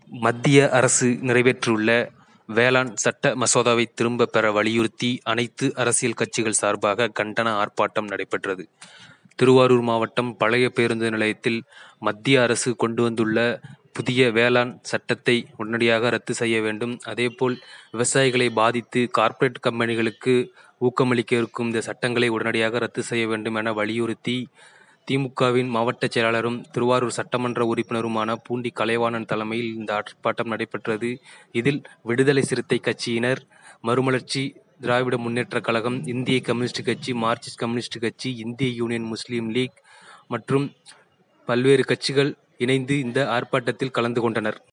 மத்திய அரசு நிறைவேற்றியுள்ள வேளாண் சட்ட மசோதாவை திரும்பப் பெற வலியுறுத்தி அனைத்து அரசியல் கட்சிகள் சார்பாக கண்டன ஆர்ப்பாட்டம் நடைபெற்றது. திருவாரூர் மாவட்டம் பழைய பேருந்து நிலையத்தில் மத்திய அரசு கொண்டு வந்துள்ள புதிய வேளாண் சட்டத்தை உடனடியாக ரத்து செய்ய வேண்டும். அதேபோல் விவசாயிகளை பாதித்து கார்ப்பரேட் கம்பெனிகளுக்கு ஊக்கமளிக்க இருக்கும் இந்த சட்டங்களை உடனடியாக ரத்து செய்ய வேண்டும் என வலியுறுத்தி தி.மு.க.வின் மாவட்ட செயலாளரும், திருவாரூர் சட்டமன்ற உறுப்பினருமான பூண்டி கலைவாணன் தலைமையில் இந்த ஆர்ப்பாட்டம் நடைபெற்றது. இதில் விடுதலை சிறுத்தை கட்சியினர், மறுமலர்ச்சி திராவிட முன்னேற்றக் கழகம், இந்திய கம்யூனிஸ்ட் கட்சி, மார்க்சிஸ்ட் கம்யூனிஸ்ட் கட்சி, இந்திய யூனியன் முஸ்லீம் லீக் மற்றும் பல்வேறு கட்சிகள் இணைந்து இந்த ஆர்ப்பாட்டத்தில் கலந்து கொண்டனர்.